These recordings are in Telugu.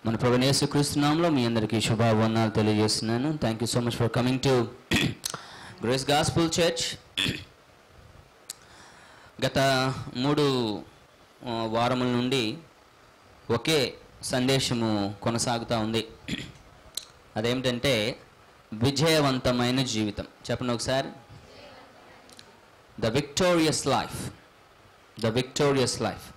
మన ప్రభు యేసుక్రీస్తునామంలో మీ అందరికీ శుభావందనాలు తెలియజేస్తున్నాను thank you so much for coming to Grace Gospel Church గత మూడు ఆ, వారముల నుండి ఒకే సందేశము కొనసాగుతూ ఉంది అదేమిటంటే విజయవంతమైన జీవితం చెప్పండి ఒకసారి the victorious life the victorious life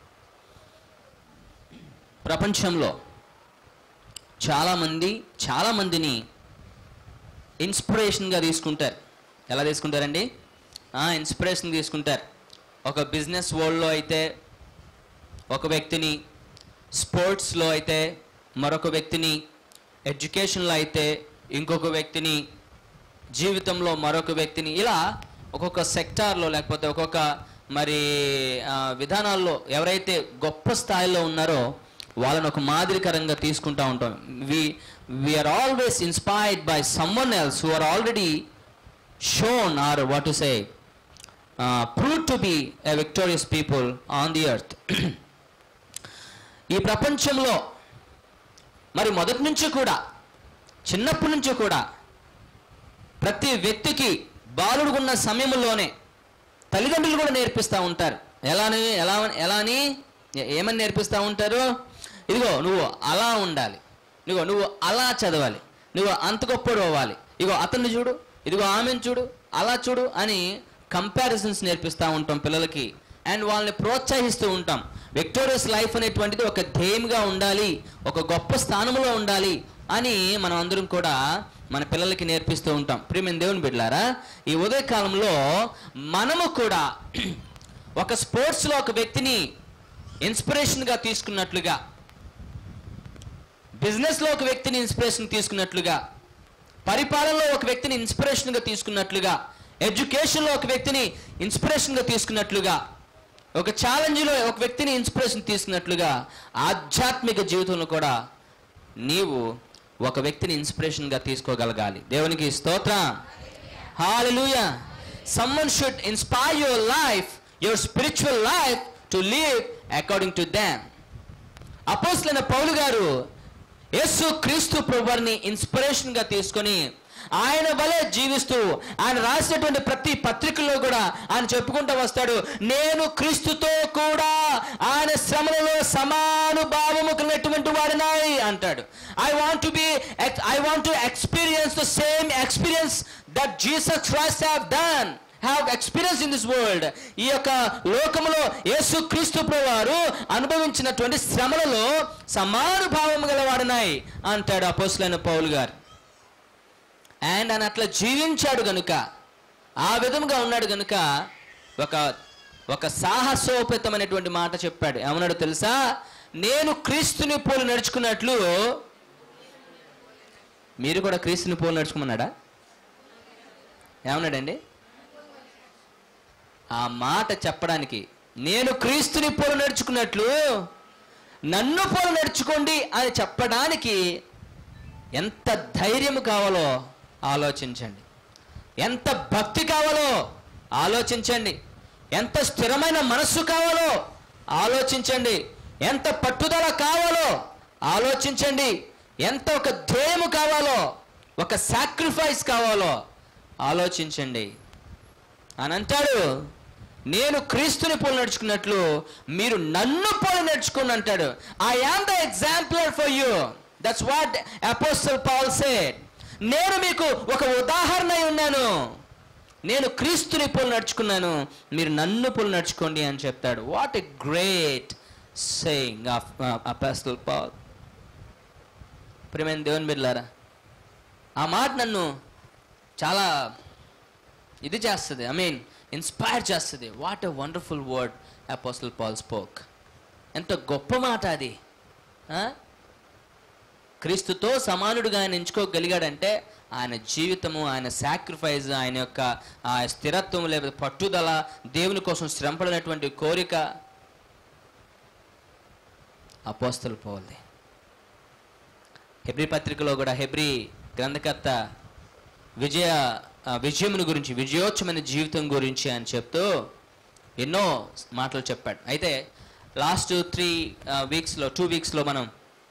ప్రపంచంలో చాలామంది చాలామందిని ఇన్స్పిరేషన్గా తీసుకుంటారు ఎలా తీసుకుంటారండి ఇన్స్పిరేషన్ తీసుకుంటారు ఒక బిజినెస్ వరల్డ్లో అయితే ఒక వ్యక్తిని స్పోర్ట్స్లో అయితే మరొక వ్యక్తిని ఎడ్యుకేషన్లో అయితే ఇంకొక వ్యక్తిని జీవితంలో మరొక వ్యక్తిని ఇలా ఒక్కొక్క సెక్టార్లో లేకపోతే ఒక్కొక్క మరి ఆ, విధానాల్లో ఎవరైతే గొప్ప స్థాయిలో ఉన్నారో వాళ్ళని ఒక మాదిరికరంగా తీసుకుంటా ఉంటాం we we're always inspired by someone else who are already shown or what to say prove to be a victorious people on the earth ఈ ప్రపంచంలో మరి మొదటి నుంచి కూడా చిన్నప్పటి నుంచి కూడా ప్రతి వ్యక్తికి బాలుడుకున్న సమయంలోనే తల్లిదండ్రులు కూడా నేర్పిస్తూ ఉంటారు ఎలాని ఎలా ఎలాని ఏ- ఏమని నేర్పిస్తూ ఉంటారు ఇదిగో నువ్వు అలా ఉండాలి ఇదిగో నువ్వు అలా చదవాలి నువ్వు అంత గొప్పడు అవ్వాలి ఇగో అతన్ని చూడు ఇదిగో ఆమెను చూడు అలా చూడు అని కంపారిజన్స్ నేర్పిస్తూ ఉంటాం పిల్లలకి అండ్ వాళ్ళని ప్రోత్సహిస్తూ ఉంటాం విక్టోరియస్ లైఫ్ అనేటువంటిది ఒక ధ్యేయంగా ఉండాలి ఒక గొప్ప స్థానంలో ఉండాలి అని మనం అందరం కూడా మన పిల్లలకి నేర్పిస్తూ ఉంటాం ప్రియమైన దేవుని బిడ్డలారా ఈ ఉదయకాలంలో మనము కూడా ఒక స్పోర్ట్స్లో ఒక వ్యక్తిని ఇన్స్పిరేషన్గా తీసుకున్నట్లుగా బిజినెస్లో ఒక వ్యక్తిని ఇన్స్పిరేషన్ తీసుకున్నట్లుగా పరిపాలనలో ఒక వ్యక్తిని ఇన్స్పిరేషన్గా తీసుకున్నట్లుగా ఎడ్యుకేషన్లో ఒక వ్యక్తిని ఇన్స్పిరేషన్గా తీసుకున్నట్లుగా ఒక ఛాలెంజ్లో ఒక వ్యక్తిని ఇన్స్పిరేషన్ తీసుకున్నట్లుగా ఆధ్యాత్మిక జీవితంలో కూడా నీవు ఒక వ్యక్తిని ఇన్స్పిరేషన్గా తీసుకోగలగాలి దేవునికి స్తోత్రం హాలూయా someone should inspire your life your spiritual life to live according to them అపోస్లైన పౌలు గారు యేసు క్రీస్తు ప్రభువారిని ఇన్స్పిరేషన్ గా తీసుకొని ఆయన వలె జీవిస్తూ ఆయన రాసినటువంటి ప్రతి పత్రికల్లో కూడా ఆయన చెప్పుకుంటూ వస్తాడు నేను క్రీస్తుతో కూడా ఆయన శ్రమలలో సమానుభావము కలిగినటువంటి వాడినాయి అంటాడు I want to be I want to experience the same experience that Jesus Christ have done have experience in this world ఈ యొక్క లోకములో యేసు క్రీస్తు వారు అనుభవించినటువంటి శ్రమలలో సమానుభావం గలవాడినాయి అంటాడు అపోసులైన పౌలు గారు అండ్ ఆయన అట్లా జీవించాడు గనుక ఆ విధముగా ఉన్నాడు గనుక ఒక ఒక సాహసోపేతమైనటువంటి మాట చెప్పాడు ఏమన్నాడు తెలుసా నేను క్రీస్తుని పోలు నడుచుకున్నట్లు మీరు కూడా క్రీస్తుని పోలు నడుచుకోమన్నాడా ఏమన్నాడండి ఆ మాట చెప్పడానికి నేను క్రీస్తుని పోలు నడుచుకున్నట్లు నన్ను పోలు నడుచుకోండి అని చెప్పడానికి ఎంత ధైర్యం కావాలో ఆలోచించండి ఎంత భక్తి కావాలో ఆలోచించండి ఎంత స్థిరమైన మనస్సు కావాలో ఆలోచించండి ఎంత పట్టుదల కావాలో ఆలోచించండి ఎంత ఒక ధ్యేయము కావాలో ఒక సాక్రిఫైస్ కావాలో ఆలోచించండి అని అంటాడు నేను క్రీస్తుని పోలు నడుచుకున్నట్లు మీరు నన్ను పోలు నడుచుకుని అంటాడు I am the exemplar for you that's what apostle Paul said నేను మీకు ఒక ఉదాహరణ అయి ఉన్నాను నేను క్రీస్తుని పోలు నడుచుకున్నాను మీరు నన్ను పోలు నడుచుకోండి అని చెప్తాడు what a great saying of apostle Paul ప్రియమైన దేవుని బిడ్డలారా ఆ మాట నన్ను చాలా ఇది చేస్తుంది ఐ మీన్ ఇన్స్పైర్ చేస్తుంది what a wonderful word apostle Paul spoke ఎంత గొప్ప మాట అది ఆ? క్రీస్తుతో సమానుడుగా ఆయన ఎంచుకోగలిగాడంటే ఆయన జీవితము ఆయన సాక్రిఫైస్ ఆయన యొక్క ఆ స్థిరత్వం లేదా పట్టుదల దేవుని కోసం శ్రమపడినటువంటి కోరిక అపోస్తలు పోవాలి హెబ్రి పత్రికలో కూడా హెబ్రి గ్రంథకర్త విజయ ఆ, విజయమును గురించి విజయోత్సవమైన జీవితం గురించి అని చెప్తూ ఎన్నో మాటలు చెప్పాడు అయితే లాస్ట్ త్రీ వీక్స్లో టూ వీక్స్లో మనం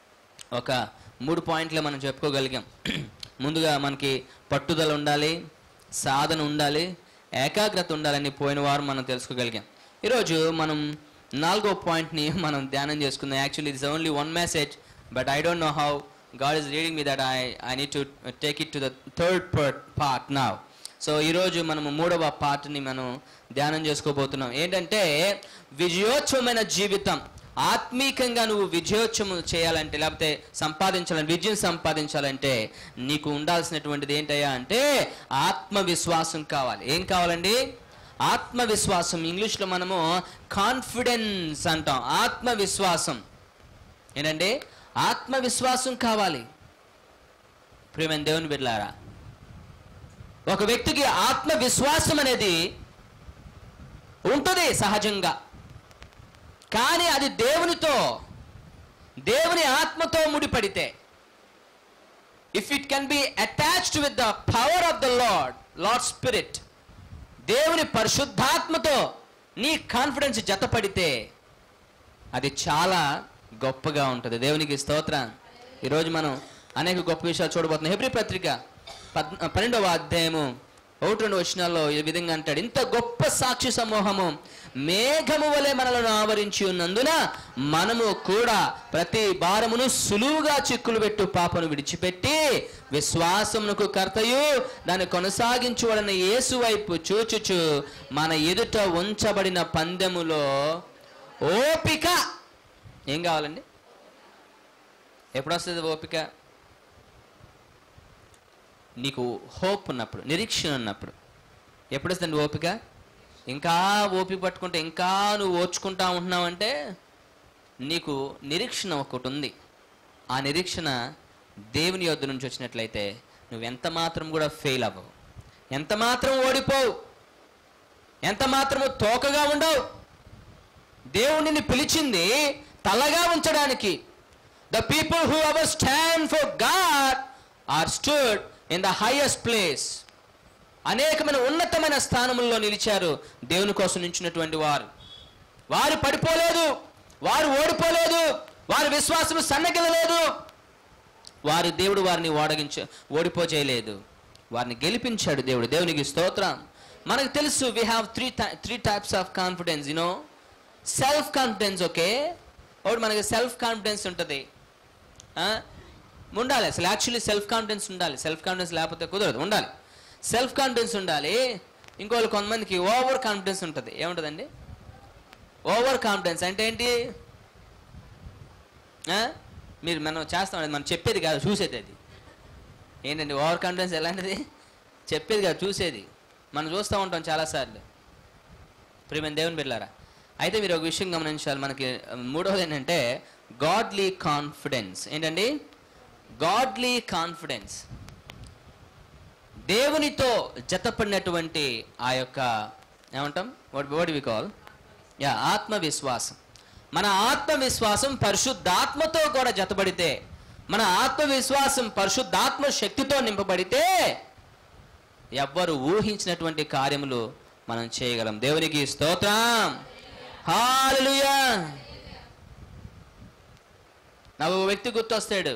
ఒక మూడు పాయింట్లు మనం చెప్పుకోగలిగాం ముందుగా మనకి పట్టుదల ఉండాలి సాధన ఉండాలి ఏకాగ్రత ఉండాలని పోయిన వారం మనం తెలుసుకోగలిగాం ఈరోజు మనం నాలుగో పాయింట్ని మనం ధ్యానం చేసుకుందాం actually it's only one message but I don't know how God is reading me that I I need to take it to the third part నా సో ఈరోజు మనము మూడవ పార్ట్ని మనం ధ్యానం చేసుకోబోతున్నాం ఏంటంటే విజయోత్సవమైన జీవితం ఆత్మీకంగా నువ్వు విజయోత్సవం చేయాలంటే లేకపోతే సంపాదించాలంటే విజయం సంపాదించాలంటే నీకు ఉండాల్సినటువంటిది ఏంటయ్యా అంటే ఆత్మవిశ్వాసం కావాలి ఏం కావాలండి ఆత్మవిశ్వాసం ఇంగ్లీష్లో మనము కాన్ఫిడెన్స్ అంటాం ఆత్మవిశ్వాసం ఏంటంటే ఆత్మవిశ్వాసం కావాలి ప్రేమైన దేవుని బిడ్డలారా ఒక వ్యక్తికి ఆత్మవిశ్వాసం అనేది ఉంటుంది సహజంగా కానీ అది దేవునితో దేవుని ఆత్మతో ముడిపడితే if it can be attached with the power of the lord lord spirit దేవుని పరిశుద్ధాత్మతో నీ కాన్ఫిడెన్స్ జతపడితే అది చాలా గొప్పగా ఉంటుంది దేవునికి స్తోత్రం ఈరోజు మనం అనేక గొప్ప విషయాలు చూడబోతున్నాం హెబ్రి పత్రిక పద్ పన్నెండవ అధ్యాయము ఒకటి రెండు వచనాల్లో ఈ విధంగా అంటాడు ఇంత గొప్ప సాక్షి సమూహము మేఘము వలె మనలను ఆవరించి ఉన్నందున మనము కూడా ప్రతి భారమును సులువుగా చిక్కులు పెట్టు పాపను విడిచిపెట్టి విశ్వాసమునకు కర్తయు దాన్ని కొనసాగించువలన యేసు వైపు చూచుచు మన ఎదుట ఉంచబడిన పందెములో ఓపిక ఏం కావాలండి ఎప్పుడు వస్తుంది ఓపిక నీకు హోప్ ఉన్నప్పుడు నిరీక్షణ ఉన్నప్పుడు ఎప్పుడు వస్తుంది ఓపిక ఇంకా ఓపిక పట్టుకుంటే ఇంకా నువ్వు ఓర్చుకుంటా ఉంటున్నావంటే నీకు నిరీక్షణ ఒకటి ఉంది ఆ నిరీక్షణ దేవుని యొద్ద నుంచి వచ్చినట్లయితే నువ్వు ఎంత మాత్రం కూడా ఫెయిల్ అవ్వవు ఎంత మాత్రం ఓడిపోవు ఎంత మాత్రము తోకగా ఉండవు దేవుడిని పిలిచింది తలగా ఉంచడానికి the people who ever stand for God are stood in the highest place అనేకమైన ఉన్నతమైన స్థానముల్లో నిలిచారు దేవుని కోసం నించినటువంటి వారు వారు పడిపోలేదు వారు ఓడిపోలేదు వారి విశ్వాసం సన్నగిలలేదు వారి దేవుడు వారిని ఓడగించ ఓడిపోచేయలేదు వారిని గెలిపించాడు దేవుడు దేవునికి స్తోత్రం మనకు తెలుసు we have three three types of confidence you know self confidence okay ఒకటి మనకి సెల్ఫ్ కాన్ఫిడెన్స్ ఉంటుంది ఆ? ఉండాలి అసలు యాక్చువల్లీ సెల్ఫ్ కాన్ఫిడెన్స్ ఉండాలి సెల్ఫ్ కాన్ఫిడెన్స్ లేకపోతే కుదరదు ఉండాలి సెల్ఫ్ కాన్ఫిడెన్స్ ఉండాలి ఇంకోళ్ళు కొంతమందికి ఓవర్ కాన్ఫిడెన్స్ ఉంటుంది ఏముంటుందండి ఓవర్ కాన్ఫిడెన్స్ అంటే ఏంటి ఆ? మీరు మనం చేస్తాం అది మనం చెప్పేది కాదు చూసేది అది ఏంటండి ఓవర్ కాన్ఫిడెన్స్ ఎలాంటిది చెప్పేది కాదు చూసేది మనం చూస్తూ ఉంటాం చాలాసార్లు ప్రియమైన దేవుని బిడ్డారా అయితే మీరు ఒక విషయం గమనించాలి మనకి మూడవది ఏంటంటే గాడ్లీ కాన్ఫిడెన్స్ ఏంటండి గాడ్లీ కాన్ఫిడెన్స్ దేవునితో జతపడినటువంటి ఆ యొక్క ఏమంటాం వాట్ వాట్ వి కాల్ యా ఆత్మవిశ్వాసం మన ఆత్మవిశ్వాసం పరిశుద్ధాత్మతో కూడా జతపడితే మన ఆత్మవిశ్వాసం పరిశుద్ధాత్మ శక్తితో నింపబడితే ఎవ్వరు ఊహించినటువంటి కార్యములు మనం చేయగలం దేవునికి స్తోత్రం హాలలుయా నాకు ఒక వ్యక్తి గుర్తొస్తాడు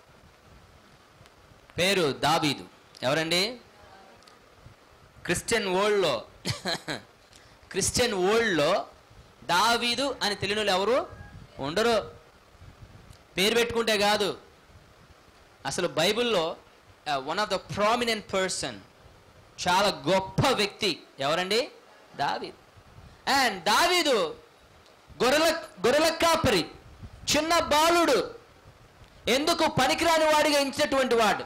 పేరు దావీదు ఎవరండి క్రిస్టియన్ వరల్డ్లో క్రిస్టియన్ వరల్డ్లో దావీదు అని తెలియని వాళ్ళు ఎవరు ఉండరు పేరు పెట్టుకుంటే కాదు అసలు బైబిల్లో one of the prominent person చాలా గొప్ప వ్యక్తి ఎవరండి దావీదు అండ్ దావీదు గొర్రెల గొర్రెల కాపరి చిన్న బాలుడు ఎందుకు పనికిరాని వాడిగా ఎంచినటువంటి వాడు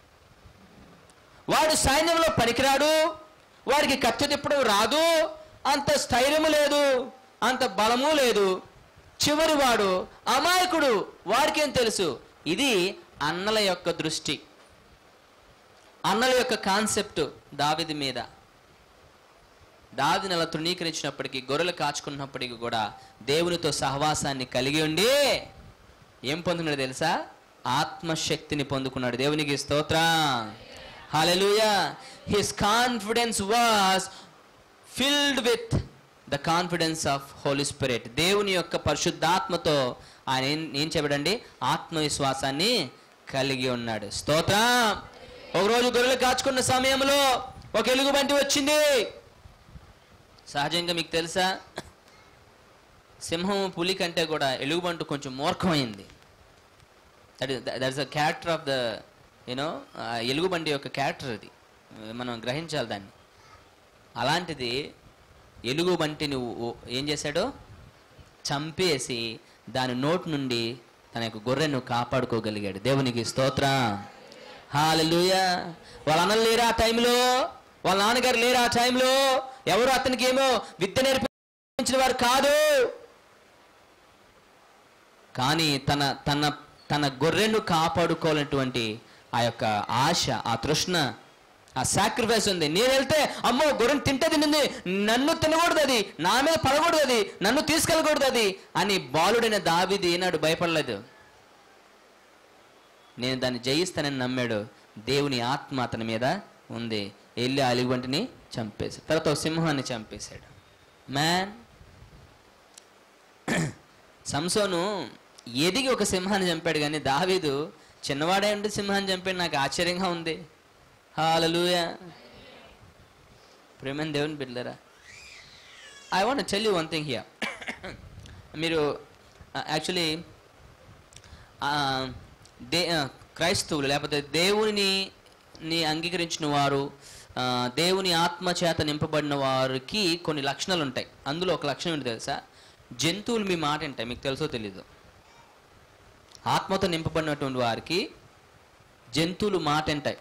వాడు సైన్యంలో పనికిరాడు వాడికి కత్తి తిప్పడం రాదు అంత స్థైర్యము లేదు అంత బలము లేదు చివరి వాడు అమాయకుడు వాడికేం తెలుసు ఇది అన్నల యొక్క దృష్టి అన్నల యొక్క కాన్సెప్ట్ దావిది మీద దావిని అలా తృణీకరించినప్పటికీ గొర్రెలు కాచుకున్నప్పటికీ కూడా దేవునితో సహవాసాన్ని కలిగి ఉండి ఏం పొందుకున్నాడు తెలుసా ఆత్మశక్తిని పొందుకున్నాడు దేవునికి స్తోత్రం హల్లెలూయా his confidence was filled with the confidence of holy spirit దేవుని యొక్క పరిశుద్ధాత్మతో ఆయన ఏం ఏం చెప్పాడండి ఆత్మవిశ్వాసాన్ని కలిగి ఉన్నాడు స్తోత్రం ఒకరోజు గొర్రెలు కాచుకున్న సమయంలో ఒక ఎలుగుబంటి వచ్చింది సహజంగా మీకు తెలుసా సింహం పులి కంటే కూడా ఎలుగుబంటు కొంచెం మూర్ఖమైంది that that is a character of the you know ఎలుగుబంటి యొక్క క్యారెక్టర్ అది మనం గ్రహించాలి దాన్ని అలాంటిది ఎలుగుబంటిని ఓ- ఏం చేశాడో చంపేసి దాని నోటి నుండి తన యొక్క గొర్రెను కాపాడుకోగలిగాడు దేవునికి స్తోత్రం హాలెలూయా వాళ్ళ అన్నలు లేరా ఆ టైంలో వాళ్ళ నాన్నగారు లేరా ఆ టైంలో ఎవరు అతనికి ఏమో విద్య నేర్పించిన వారు కాదు కానీ తన తన తన గొర్రెను కాపాడుకోవాలన్నటువంటి ఆ యొక్క ఆశ ఆ తృష్ణ ఆ సాక్రిఫైస్ ఉంది నేను వెళ్తే అమ్మో గొర్రెను తింటే తింటుంది నన్ను తినకూడదు అది నా మీద పడకూడదు అది నన్ను తీసుకెళ్ళకూడదు అది అని బాలుడైన దావిది ఏనాడు భయపడలేదు నేను దాన్ని జయిస్తానని నమ్మాడు దేవుని ఆత్మ అతని మీద ఉంది వెళ్ళి ఆ ఎలుగుబంటిని చంపేశాడు తర్వాత ఒక సింహాన్ని చంపేశాడు మ్యాన్ సంసోను ఎదిగి ఒక సింహాన్ని చంపాడు కానీ దావీదు చిన్నవాడే ఉండి సింహాన్ని చంపాడు నాకు ఆశ్చర్యంగా ఉంది హాలలుయ ప్రేమన్ దేవుని బిడ్డలరా I want tell you one thing here మీరు యాక్చువల్లీ దే ఆ, క్రైస్తవులు లేకపోతే దేవుని ని అంగీకరించిన వారు ఆ, దేవుని ఆత్మ చేత నింపబడిన వారికి కొన్ని లక్షణాలు ఉంటాయి అందులో ఒక లక్షణం ఏంటి తెలుసా జంతువులు మీ మాట వింటాయి మీకు తెలుసో తెలీదు ఆత్మతో నింపబడినటువంటి వారికి జంతువులు మాట వింటాయి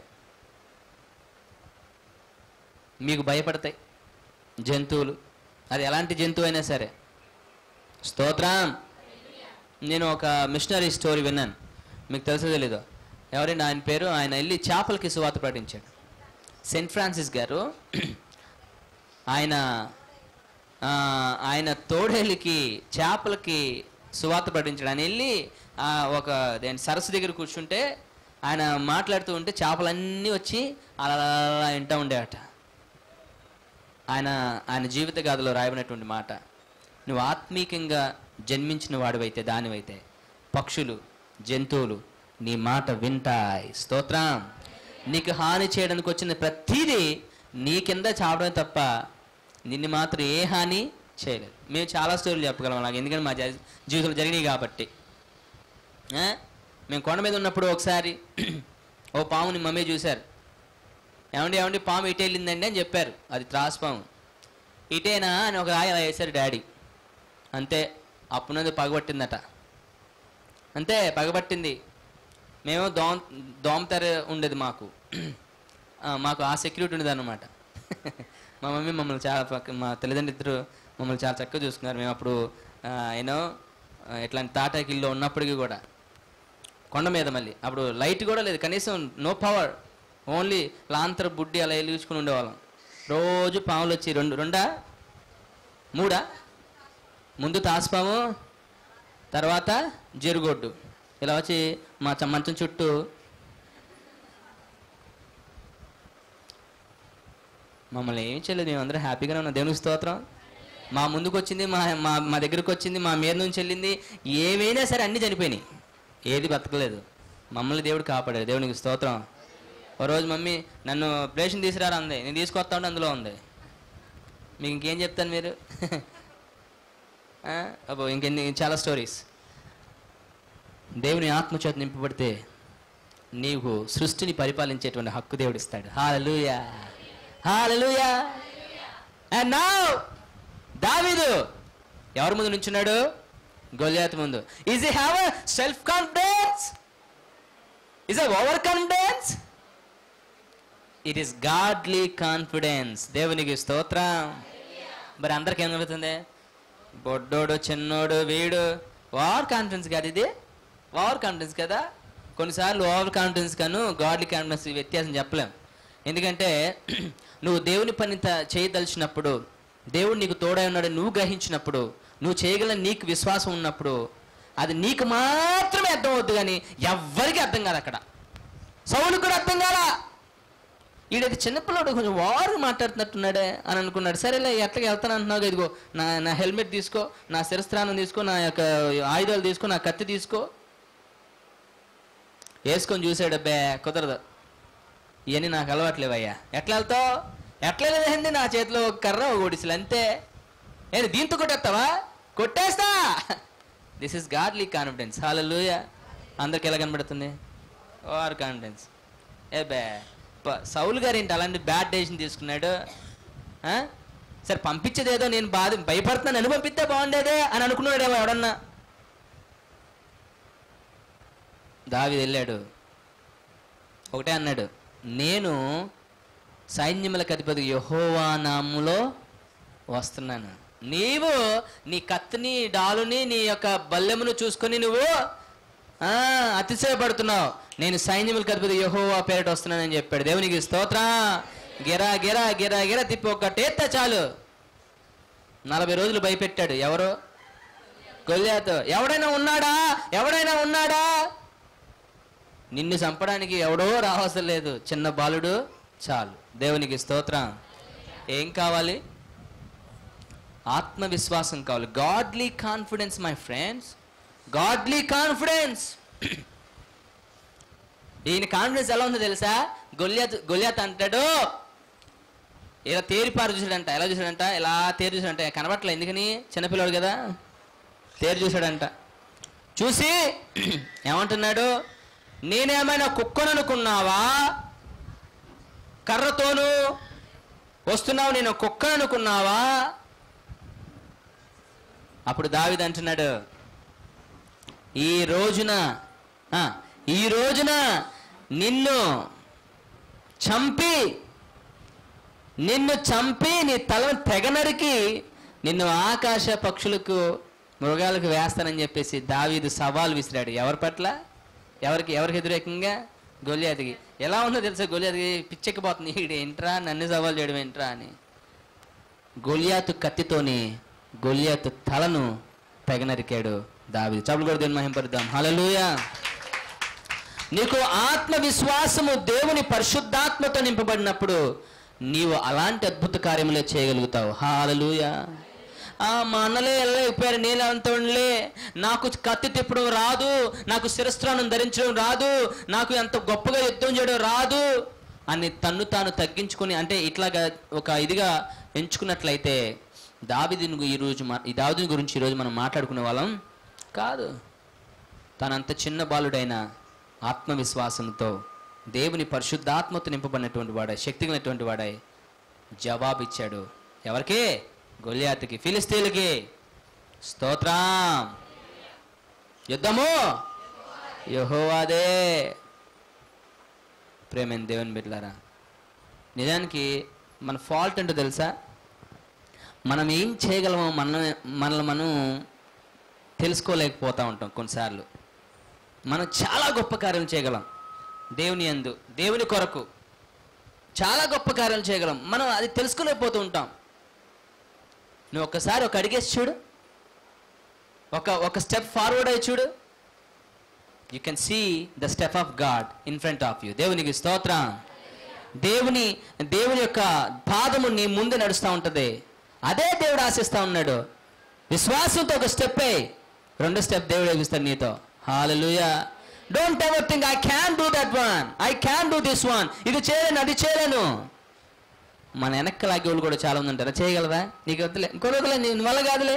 మీకు భయపడతాయి జంతువులు అది ఎలాంటి జంతువు అయినా సరే స్తోత్రం నేను ఒక మిషనరీ స్టోరీ విన్నాను మీకు తెలుసో తెలీదు ఎవరైనా ఆయన పేరు ఆయన వెళ్ళి చేపలకి సువాత ప్రకటించాడు సెయింట్ ఫ్రాన్సిస్ గారు ఆయన ఆ, ఆయన తోడేళ్ళకి చేపలకి సువాత ప్రకటించాడు ఆయన వెళ్ళి ఆ, ఒక దేని సరస్సు దగ్గర కూర్చుంటే ఆయన మాట్లాడుతూ ఉంటే చేపలన్నీ వచ్చి అలా అలా అలా వింటూ ఉండేవట ఆయన ఆయన జీవిత గాథలో రాయబడినటువంటి మాట నువ్వు ఆత్మీకంగా జన్మించిన వాడివైతే దానివైతే పక్షులు జంతువులు నీ మాట వింటాయి స్తోత్రం నీకు హాని చేయడానికి వచ్చిన ప్రతిదీ నీ కింద చావడమే తప్ప నిన్ను మాత్రం ఏ హాని చేయలేదు మేము చాలా స్టోరీలు చెప్పగలం అలాగే ఎందుకంటే మా జీ- జీవితంలో జరిగినాయి కాబట్టి ఆ? మేము కొండ మీద ఉన్నప్పుడు ఒకసారి ఓ పాముని మమ్మీ చూశారు ఏమండి ఏమండి పాము ఇటు వెళ్ళిందండి అని చెప్పారు అది త్రాసు పాము ఇటేనా అని ఒక రాయి అలా వేశారు డాడీ అంతే అప్పుడున్నది పగబట్టిందట అంతే పగబట్టింది మేము దోమ దోమతెర ఉండేది మాకు ఆ, మాకు ఆ సెక్యూరిటీ ఉండేది అనమాట మా మమ్మీ మమ్మల్ని చాలా పక్క మా తల్లిదండ్రులు ఇద్దరు మమ్మల్ని చాలా చక్కగా చూసుకున్నారు మేము అప్పుడు యూనో ఇట్లాంటి తాటాకిల్లో ఉన్నప్పటికీ కూడా కొండ మీద మళ్ళీ అప్పుడు లైట్ కూడా లేదు కనీసం నో పవర్ ఓన్లీ లాంతర బుడ్డి అలా వెలిగించుకుని ఉండేవాళ్ళం రోజు పాములు వచ్చి రెండు రెండా మూడా ముందు తాసుపాము తర్వాత జరుగొడ్డు ఇలా వచ్చి మా చ- మంచం చుట్టూ మమ్మల్ని ఏం చేయలేదు మేమందరం హ్యాపీగానే ఉన్నాం దేవునికి స్తోత్రం మా ముందుకు వచ్చింది మా మా మా దగ్గరకు వచ్చింది మా మీద నుంచి వెళ్ళింది ఏమైనా సరే అన్నీ చనిపోయినాయి ఏది బతకలేదు మమ్మల్ని దేవుడు కాపాడాడు దేవునికి స్తోత్రం ఓ రోజు మమ్మీ నన్ను ప్లేషన్ తీసుకురారా అంది నేను తీసుకొస్తా ఉంటే అందులో ఉంది మీకు ఇంకేం చెప్తాను మీరు ఆ? అబ్బో ఇంకెన్ని చాలా స్టోరీస్ దేవుని ఆత్మచేత నింపబడితే నీకు సృష్టిని పరిపాలించేటువంటి హక్కు దేవుడు ఇస్తాడు హాలలుయా హాలలుయా అండ్ నౌ దావీదు ఎవరి ముందు నుంచున్నాడు గొలియాత్ ముందు is he have self confidence is over confidence it is godly confidence దేవునికి స్తోత్రం మరి అందరికి ఏం కలుగుతుంది బొడ్డోడు చిన్నోడు వీడు ఓవర్ కాన్ఫిడెన్స్ కాదు ఇది ఓవర్ కాన్ఫిడెన్స్ కదా కొన్నిసార్లు ఓవర్ కాన్ఫిడెన్స్ కాను గాడ్లీ కాన్ఫిడెన్స్ వ్యత్యాసం చెప్పలేం ఎందుకంటే నువ్వు దేవుని పని త- చేయదలిచినప్పుడు దేవుడు నీకు తోడై ఉన్నాడు నువ్వు గ్రహించినప్పుడు నువ్వు చేయగల నీకు విశ్వాసం ఉన్నప్పుడు అది నీకు మాత్రమే అర్థం అవుద్ది కానీ ఎవ్వరికి అర్థం కాదు అక్కడ సౌలు కూడా అర్థం కాలా ఈడైతే చిన్నపిల్లడు కొంచెం వారు మాట్లాడుతున్నట్టున్నాడే అని అనుకున్నాడు సరేలే ఎట్లకి వెళ్తాను అంటున్నావు ఇదిగో నా నా హెల్మెట్ తీసుకో నా శిరస్త్రానం తీసుకో నా యొక్క ఆయుధాలు తీసుకో నా కత్తి తీసుకో వేసుకొని చూసాడు అబ్బే కుదరదు ఇవన్నీ నాకు అలవాట్లేవయ్యా ఎట్లా వెళ్తావు ఎట్లా లేదండి నా చేతిలో ఒక కర్ర ఒక ఒడిసెలు అంతే నేను దీంతో కొట్టేస్తావా కొట్టేస్తా దిస్ ఇస్ గాడ్లీ కాన్ఫిడెన్స్ హాలూయ అందరికి ఎలా కనబడుతుంది ఓఆర్ కాన్ఫిడెన్స్ ఏ బే ప- సౌలు గారు ఏంటి అలాంటి బ్యాడ్ డెసిషన్ తీసుకున్నాడు ఆ? సరే పంపించేదేదో నేను బాధ భయపడుతున్నాను నన్ను పంపిస్తే బాగుండేదే అని అనుకున్నాడేమో ఎవడన్నా దావి వెళ్ళాడు ఒకటే అన్నాడు నేను సైన్యములకు అధిపతి యహోవా నాములో వస్తున్నాను నీవు నీ కత్తిని డాలుని నీ యొక్క బల్లెమును చూసుకొని నువ్వు ఆ, అతిశయపడుతున్నావు నేను సైన్యములకు అధిపతి యహోవా పేరిట వస్తున్నానని చెప్పాడు దేవునికి స్తోత్రం గిరా గిరా గిరా గిరా తిప్పి ఒక్కటేత్త చాలు నలభై రోజులు భయపెట్టాడు ఎవరు గొల్లాతో ఎవడైనా ఉన్నాడా ఎవడైనా ఉన్నాడా నిన్ను చంపడానికి ఎవడో రావసరం లేదు చిన్న బాలుడు చాలు దేవునికి స్తోత్రం ఏం కావాలి ఆత్మవిశ్వాసం కావాలి godly confidence my friends godly confidence ఈయన కాన్ఫిడెన్స్ ఎలా ఉందో తెలుసా గొల్యాత్ గొల్యాత్ అంటాడు ఇలా తేరిపారు చూసాడంట ఎలా చూసాడంట ఇలా తేరి చూసాడంట కనబట్లే ఎందుకని చిన్నపిల్లడు కదా తేరి చూసాడంట చూసి ఏమంటున్నాడు నేనేమైనా కుక్కను అనుకున్నావా కర్రతోను వస్తున్నావు నేను కుక్కను అనుకున్నావా అప్పుడు దావిది అంటున్నాడు ఈ రోజున ఆ, ఈ రోజున నిన్ను చంపి నిన్ను చంపి నీ తలను తెగ నరికి నిన్ను ఆకాశ పక్షులకు మృగాలకు వేస్తానని చెప్పేసి దావీదు సవాల్ విసిరాడు ఎవరి పట్ల ఎవరికి ఎవరికి వ్యతిరేకంగా గొలియాదికి ఎలా ఉందో తెలుసా గొలియాదికి పిచ్చెక్కిపోతుంది ఈడు ఏంట్రా నన్ను సవాల్ చేయడం ఏంట్రా అని గొలియాతు కత్తితోని గొలియాతు తలను తెగ నరికాడు దావీదు చప్పుడు కూడా దేవుని మహింపరుద్దాం హల్లెలూయా నీకు ఆత్మవిశ్వాసము దేవుని పరిశుద్ధాత్మతో నింపబడినప్పుడు నీవు అలాంటి అద్భుత కార్యములే చేయగలుగుతావు హాలలుయ ఆ మా అన్నలే వెళ్ళలేకపోయారు నేను అంతలే నాకు కత్తి తిప్పడం రాదు నాకు శిరస్త్రానం ధరించడం రాదు నాకు ఎంత గొప్పగా యుద్ధం చేయడం రాదు అని తన్ను తాను తగ్గించుకొని అంటే ఇట్లాగా ఒక ఇదిగా ఎంచుకున్నట్లయితే దావిదిని ఈరోజు మా ఈ దావిదిని గురించి ఈరోజు మనం మాట్లాడుకునే వాళ్ళం కాదు తనంత చిన్న బాలుడైన ఆత్మవిశ్వాసంతో దేవుని పరిశుద్ధాత్మతో నింపబడినటువంటి వాడై శక్తి కలిగినటువంటి వాడై జవాబిచ్చాడు ఎవరికి గొలియాతుకి ఫిలిస్తీన్లకి స్తోత్రం యుద్ధము యహోవాదే ప్రేమైన దేవుని బిడ్డలారా నిజానికి మన ఫాల్ట్ ఏంటో తెలుసా మనం ఏం చేయగలమో మన మనల్ని మనం తెలుసుకోలేకపోతూ ఉంటాం కొన్నిసార్లు మనం చాలా గొప్ప కార్యం చేయగలం దేవుని యందు దేవుని కొరకు చాలా గొప్ప కార్యాలు చేయగలం మనం అది తెలుసుకోలేకపోతూ ఉంటాం నువ్వు ఒక్కసారి ఒక అడిగేసి చూడు ఒక ఒక స్టెప్ ఫార్వర్డ్ అయ్యి చూడు you can see the step of God in front of you దేవునికి స్తోత్రం దేవుని దేవుని యొక్క పాదము నీ ముందు నడుస్తూ ఉంటుంది అదే దేవుడు ఆశిస్తా ఉన్నాడు విశ్వాసంతో ఒక స్టెప్ అయ్యి రెండు స్టెప్ దేవుడు వేపిస్తాడు నీతో హాలలుయా don't ever think I can do that one I can do this one ఇది చేయలేను అది చేయలేను మన వెనక్కి లాగే వాళ్ళు కూడా చాలా మంది ఉంటారు చేయగలరా నీకు వద్దులే ఇంకో వద్దులే నీ వల్ల కాదులే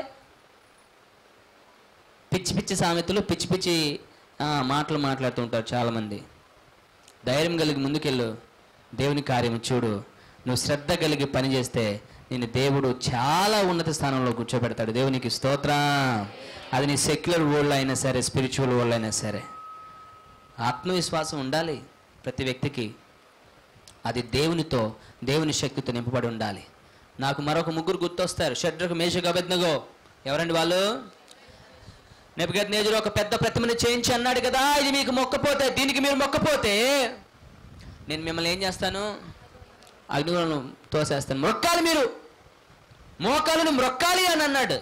పిచ్చి పిచ్చి సామెతలు పిచ్చి పిచ్చి ఆ, మాటలు మాట్లాడుతూ ఉంటారు చాలామంది ధైర్యం కలిగి ముందుకెళ్ళు దేవుని కార్యం చూడు నువ్వు శ్రద్ధ కలిగి పని చేస్తే నేను దేవుడు చాలా ఉన్నత స్థానంలో కూర్చోబెడతాడు దేవునికి స్తోత్రం అది నీ సెక్యులర్ వరల్డ్ అయినా సరే స్పిరిచువల్ వరల్డ్ అయినా సరే ఆత్మవిశ్వాసం ఉండాలి ప్రతి వ్యక్తికి అది దేవునితో దేవుని శక్తితో నింపబడి ఉండాలి నాకు మరొక ముగ్గురు గుర్తొస్తారు షడ్రకు మేషకు అభెజ్ఞగో ఎవరండి వాళ్ళు నెబద్నేజరు ఒక పెద్ద ప్రతిమని చేయించి అన్నాడు కదా ఇది మీకు మొక్కపోతే దీనికి మీరు మొక్కపోతే నేను మిమ్మల్ని ఏం చేస్తాను అగ్నిగుణను తోసేస్తాను మొక్కాలి మీరు మోకాలను మొక్కాలి అని అన్నాడు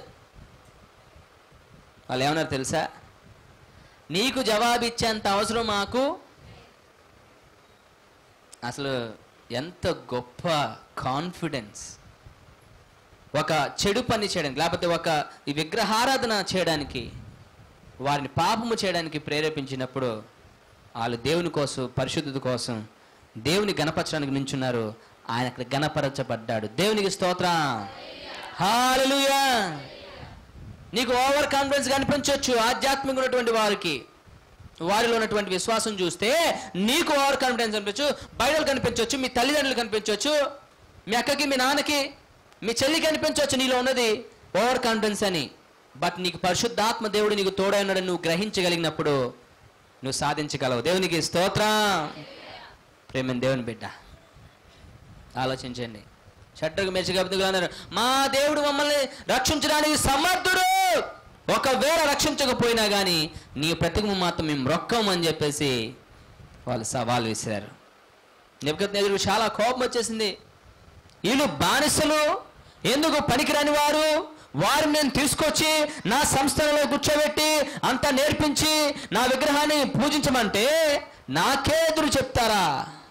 వాళ్ళు ఏమన్నారు తెలుసా నీకు జవాబిచ్చేంత అవసరం మాకు అసలు ఎంత గొప్ప కాన్ఫిడెన్స్ ఒక చెడు పని చేయడానికి లేకపోతే ఒక ఈ విగ్రహారాధన చేయడానికి వారిని పాపము చేయడానికి ప్రేరేపించినప్పుడు వాళ్ళు దేవుని కోసం పరిశుద్ధత కోసం దేవుని గణపరచడానికి నించున్నారు ఆయన అక్కడ గణపరచబడ్డాడు దేవునికి స్తోత్రం హాలలుయా నీకు ఓవర్ కాన్ఫిడెన్స్ కనిపించవచ్చు ఆధ్యాత్మిక ఉన్నటువంటి వారికి వారిలో ఉన్నటువంటి విశ్వాసం చూస్తే నీకు ఓవర్ కాన్ఫిడెన్స్ కనిపించు బయటలు కనిపించవచ్చు మీ తల్లిదండ్రులు కనిపించవచ్చు మీ అక్కకి మీ నాన్నకి మీ చెల్లికి కనిపించవచ్చు నీలో ఉన్నది ఓవర్ కాన్ఫిడెన్స్ అని బట్ నీకు పరిశుద్ధాత్మ దేవుడు నీకు తోడై ఉన్నాడని నువ్వు గ్రహించగలిగినప్పుడు నువ్వు సాధించగలవు దేవునికి స్తోత్రం ప్రేమ దేవుని బిడ్డ ఆలోచించండి షట్రకు మెచ్చగబుతుగా అన్నారు మా దేవుడు మమ్మల్ని రక్షించడానికి సమర్థుడు ఒకవేళ రక్షించకపోయినా కానీ నీ ప్రతిమ మాత్రం మేము రొక్కం అని చెప్పేసి వాళ్ళు సవాల్ విసిరారు నిపుకత్ ఎదురు చాలా కోపం వచ్చేసింది వీళ్ళు బానిసలు ఎందుకు పనికిరాని వారు వారిని నేను తీసుకొచ్చి నా సంస్థలలో కూర్చోబెట్టి అంతా నేర్పించి నా విగ్రహాన్ని పూజించమంటే నాకే ఎదురు చెప్తారా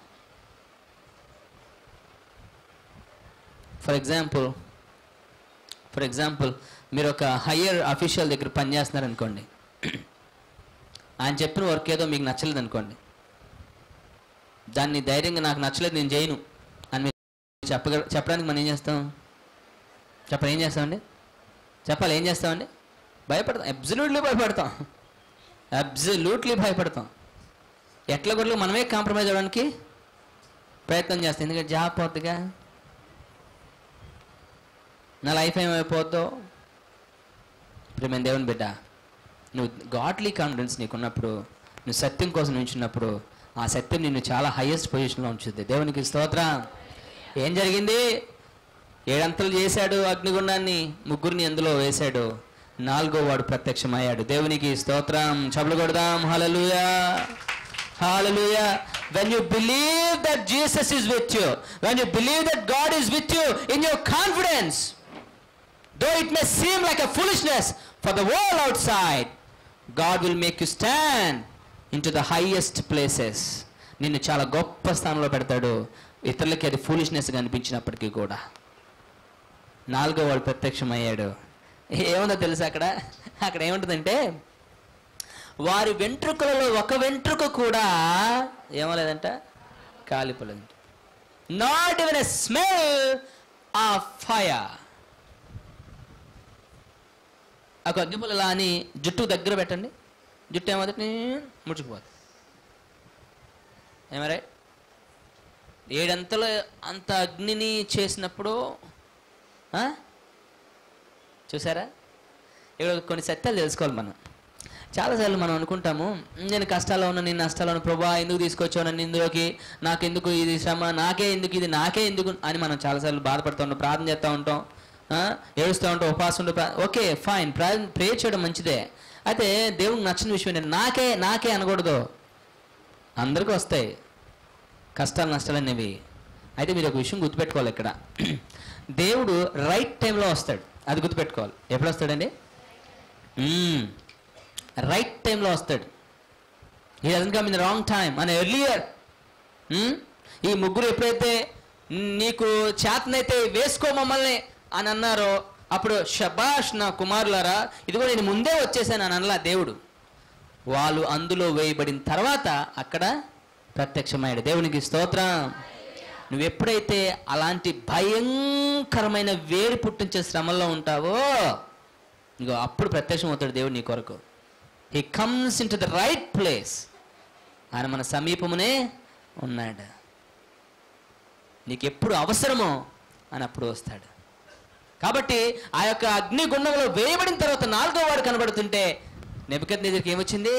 ఫర్ ఎగ్జాంపుల్ ఫర్ ఎగ్జాంపుల్ మీరు ఒక హయ్యర్ అఫీషియల్ దగ్గర పనిచేస్తున్నారు అనుకోండి ఆయన చెప్పిన వర్క్ ఏదో మీకు నచ్చలేదు అనుకోండి దాన్ని ధైర్యంగా నాకు నచ్చలేదు నేను చేయను అని మీరు చెప్పగ చెప్పడానికి మనం ఏం చేస్తాం చెప్పండి ఏం చేస్తామండి చెప్పాలి ఏం చేస్తామండి భయపడతాం అబ్జల్యూట్లీ భయపడతాం అబ్జల్యూట్లీ భయపడతాం ఎట్ల కొట్లు మనమే కాంప్రమైజ్ అవ్వడానికి ప్రయత్నం చేస్తాం ఎందుకంటే జాబ్ పోతుందిగా నా లైఫ్ ఏమైపోద్దో ఇప్పుడు మేము దేవుని బిడ్డ నువ్వు గాడ్లీ కాన్ఫిడెన్స్ నీకున్నప్పుడు నువ్వు సత్యం కోసం నించున్నప్పుడు ఆ సత్యం నిన్ను చాలా హైయెస్ట్ పొజిషన్లో ఉంచుద్ది దేవునికి స్తోత్రం ఏం జరిగింది ఏడంతలు చేశాడు అగ్నిగుండాన్ని ముగ్గురిని అందులో వేశాడు నాలుగో వాడు ప్రత్యక్షమయ్యాడు దేవునికి స్తోత్రం చబలు కొడదాం హలలుయా హల్లelujah when you believe that jesus is with you when you believe that god is with you in your confidence though it may seem like a foolishness for the world outside god will make you stand into the highest places నిన్ను చాలా గొప్ప స్థానంలో పెడతాడు ఇతరులకి అది ఫూలిష్నెస్గా అనిపించినప్పటికీ కూడా నాలుగో వాడు ప్రత్యక్షమయ్యాడు ఏముందో తెలుసా అక్కడ అక్కడ ఏముంటుందంటే వారి వెంట్రుకలలో ఒక వెంట్రుక కూడా ఏమలేదంట కాలిపోలేదు not even a smell of fire ఒక అగ్గిపుల్ల అని జుట్టు దగ్గర పెట్టండి జుట్టు ఏమవుతుంది ముడుచుకుపోతుంది ఏమరే ఏడంతలో అంత అగ్నిని చేసినప్పుడు ఆ? చూసారా ఇక్కడ కొన్ని సత్యాలు తెలుసుకోవాలి మనం చాలాసార్లు మనం అనుకుంటాము నేను కష్టాల్లో ఉన్నా నేను నష్టాల్లో ఉన్నా ప్రభా ఎందుకు తీసుకొచ్చావు నన్ను ఇందులోకి నాకెందుకు ఇది శ్రమ నాకే ఎందుకు ఇది నాకే ఎందుకు అని మనం చాలాసార్లు బాధపడుతూ ఉంటాం ప్రార్థన చేస్తూ ఉంటాం ఆ, ఏడుస్తూ ఉంటాం ఉపవాసం ఉంటూ ప్రా- ఓకే ఫైన్ ప్రా ప్రే చేయడం మంచిదే అయితే దేవునికి నచ్చిన విషయం ఏంటంటే నాకే నాకే అనకూడదు అందరికీ వస్తాయి కష్టాలు నష్టాలు అనేవి అయితే మీరు ఒక విషయం గుర్తుపెట్టుకోవాలి ఇక్కడ దేవుడు రైట్ టైంలో వస్తాడు అది గుర్తుపెట్టుకోవాలి ఎప్పుడు వస్తాడండి రైట్ టైంలో వస్తాడు he doesn't come in wrong time అని ఎర్లియర్ ఈ ముగ్గురు ఎప్పుడైతే నీకు చేతనైతే వేసుకో మమ్మల్ని అని అన్నారో అప్పుడు షబాష్ నా కుమారులారా ఇదిగో నేను ముందే వచ్చేసాను అని అనలా దేవుడు వాళ్ళు అందులో వేయబడిన తర్వాత అక్కడ ప్రత్యక్షమయ్యాడు దేవునికి స్తోత్రం నువ్వు ఎప్పుడైతే అలాంటి భయంకరమైన వేడి పుట్టించే శ్రమల్లో ఉంటావో ఇగో అప్పుడు ప్రత్యక్షం అవుతాడు దేవుడు నీ కొరకు he comes in to the right place ఆయన మన సమీపమునే ఉన్నాడు నీకు ఎప్పుడు అవసరమో అని అప్పుడు వస్తాడు కాబట్టి ఆ యొక్క అగ్నిగుండంలో వేయబడిన తర్వాత నాలుగో వాడు కనబడుతుంటే నెబికత్ నేజర్కి ఏమొచ్చింది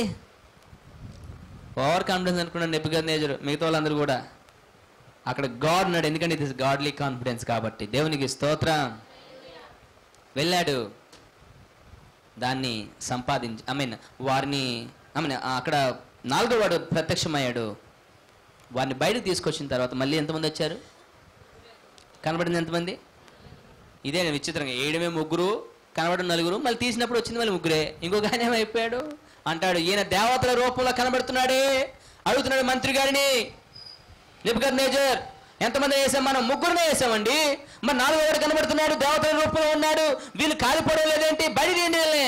ఓవర్ కాన్ఫిడెన్స్ అనుకున్నాడు నెబికత్ నేజర్ మిగతా వాళ్ళందరూ కూడా అక్కడ గాడ్ ఉన్నాడు ఎందుకంటే ఇది గాడ్లీ కాన్ఫిడెన్స్ కాబట్టి దేవునికి స్తోత్రం వెళ్ళాడు దాన్ని సంపాదించి ఐ మీన్ వారిని ఐ మీన్ అక్కడ నాలుగో వాడు ప్రత్యక్షమయ్యాడు వారిని బయటకు తీసుకొచ్చిన తర్వాత మళ్ళీ ఎంతమంది వచ్చారు కనబడింది ఎంతమంది ఇదే విచిత్రంగా ఏడమే ముగ్గురు కనబడిన నలుగురు మళ్ళీ తీసినప్పుడు వచ్చింది మళ్ళీ ముగ్గురే ఇంకొక ఆయన ఏమైపోయాడు అంటాడు ఈయన దేవతల రూపంలో కనబడుతున్నాడే అడుగుతున్నాడు మంత్రి గారిని నిపుకర్ నేజర్ ఎంతమంది వేసాం మనం ముగ్గురునే వేసామండి మరి నాలుగో వాడు కనబడుతున్నాడు దేవతల రూపంలో ఉన్నాడు వీళ్ళు కాలిపోవడం లేదేంటి బయట ఏంటి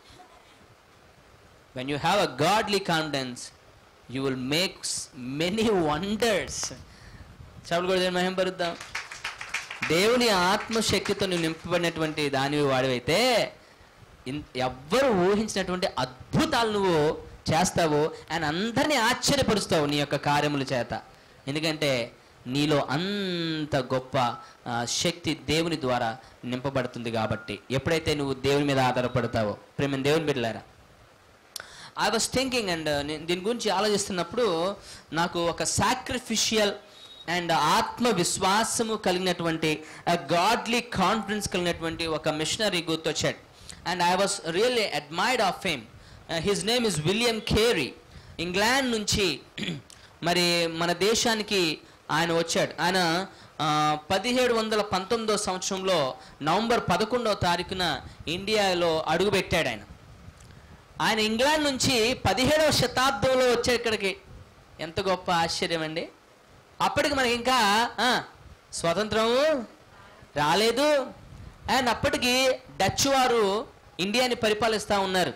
when you have a godly confidence you will make many wonders చెవులు కూడా మహిమ పరుద్దాం దేవుని ఆత్మశక్తితో నువ్వు నింపబడినటువంటి దానివి వాడివైతే ఇన్- ఎవ్వరు ఊహించినటువంటి అద్భుతాలు నువ్వు చేస్తావు అండ్ అందరినీ ఆశ్చర్యపరుస్తావు నీ యొక్క కార్యముల చేత ఎందుకంటే నీలో అంత గొప్ప ఆ, శక్తి దేవుని ద్వారా నింపబడుతుంది కాబట్టి ఎప్పుడైతే నువ్వు దేవుని మీద ఆధారపడతావో ప్రేమ దేవుని బిడ్డలారా ఐ వాస్ థింకింగ్ అండ్ దీని గురించి ఆలోచిస్తున్నప్పుడు నాకు ఒక సాక్రిఫిషియల్ అండ్ ఆత్మవిశ్వాసము కలిగినటువంటి గాడ్లీ కాన్ఫిడెన్స్ కలిగినటువంటి ఒక మిషనరీ గుర్తొచ్చాడు and I was really admired of fame his name is William Carey England నుంచి మరి మన దేశానికి ఆయన వచ్చాడు ఆయన పదిహేడు వందల పంతొమ్మిదో సంవత్సరంలో నవంబర్ పదకొండవ తారీఖున ఇండియాలో అడుగుపెట్టాడు ఆయన ఆయన ఇంగ్లాండ్ నుంచి పదిహేడవ శతాబ్దంలో వచ్చాడు ఇక్కడికి ఎంత గొప్ప ఆశ్చర్యం అండి అప్పటికి మనకి ఇంకా ఆ, స్వతంత్రము రాలేదు అండ్ అప్పటికి డచ్ వారు ఇండియాని పరిపాలిస్తూ ఉన్నారు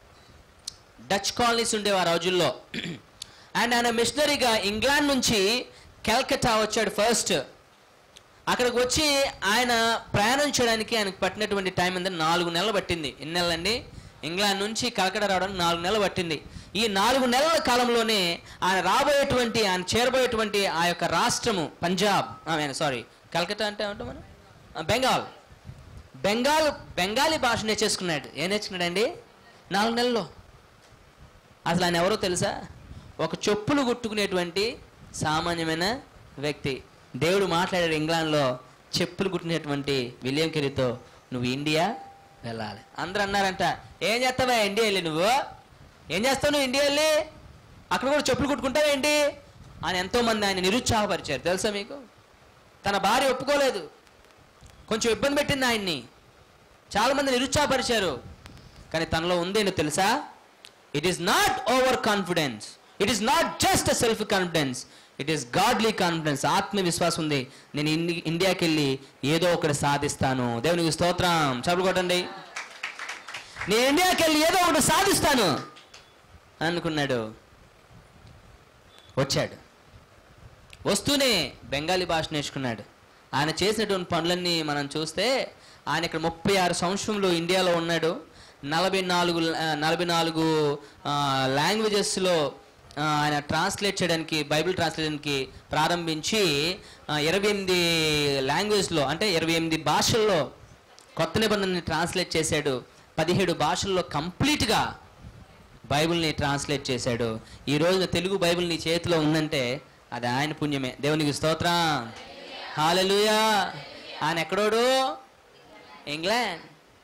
డచ్ కాలనీస్ ఉండేవి ఆ రోజుల్లో అండ్ ఆయన మిషనరీగా ఇంగ్లాండ్ నుంచి కల్కట్టా వచ్చాడు ఫస్ట్ అక్కడికి వచ్చి ఆయన ప్రయాణం చేయడానికి ఆయనకు పట్టినటువంటి టైం ఎంత నాలుగు నెలలు పట్టింది ఎన్ని నెలలండి ఇంగ్లాండ్ నుంచి కలకడ రావడానికి నాలుగు నెలలు పట్టింది ఈ నాలుగు నెలల కాలంలోనే ఆయన రాబోయేటువంటి ఆయన చేరబోయేటువంటి ఆ యొక్క రాష్ట్రము పంజాబ్ సారీ కలకత్తా అంటే ఏమంటాం మనం ఆ, బెంగాల్ బెంగాల్ బెంగాలీ భాష నేర్చేసుకున్నాడు ఏం నేర్చుకున్నాడండి నాలుగు నెలల్లో అసలు ఆయన ఎవరో తెలుసా ఒక చెప్పులు కుట్టుకునేటువంటి సామాన్యమైన వ్యక్తి దేవుడు మాట్లాడాడు ఇంగ్లాండ్లో చెప్పులు కుట్టినటువంటి విలియం కెరీతో నువ్వు ఇండియా వెళ్ళాలి అందరూ అన్నారంట ఏం చేస్తావా ఇండియా వెళ్ళి నువ్వు ఏం చేస్తావు నువ్వు ఇండియా వెళ్ళి అక్కడ కూడా చెప్పులు కుట్టుకుంటావేంటి అని ఎంతోమంది ఆయన నిరుత్సాహపరిచారు తెలుసా మీకు తన భార్య ఒప్పుకోలేదు కొంచెం ఇబ్బంది పెట్టింది ఆయన్ని చాలామంది నిరుత్సాహపరిచారు కానీ తనలో ఉందేంటో తెలుసా it is not over confidence it is not just self confidence it is godly confidence ఆత్మవిశ్వాసం ఉంది నేను ఇండి ఇండియాకి వెళ్ళి ఏదో ఒకటి సాధిస్తాను దేవునికి స్తోత్రం చదువు కొట్టండి నేను ఇండియాకి వెళ్ళి ఏదో ఒకటి సాధిస్తాను అనుకున్నాడు వచ్చాడు వస్తూనే బెంగాలీ భాష నేర్చుకున్నాడు ఆయన చేసినటువంటి పనులన్నీ మనం చూస్తే ఆయన ఇక్కడ ముప్పై ఆరు సంవత్సరంలో ఇండియాలో ఉన్నాడు నలభై నాలుగు ఆ, నలభై నాలుగు లాంగ్వేజెస్లో ఆయన ట్రాన్స్లేట్ చేయడానికి బైబిల్ ట్రాన్స్లేట్ చేయడానికి ప్రారంభించి ఆ, ఇరవై ఎనిమిది లాంగ్వేజ్లో అంటే ఇరవై ఎనిమిది భాషల్లో కొత్త నిబంధనని ట్రాన్స్లేట్ చేశాడు పదిహేడు భాషల్లో కంప్లీట్గా బైబిల్ని ట్రాన్స్లేట్ చేశాడు ఈ రోజున తెలుగు బైబిల్ నీ చేతిలో ఉందంటే అది ఆయన పుణ్యమే దేవునికి స్తోత్రం హాలెలూయా ఆయన ఎక్కడోడు ఇంగ్లాండ్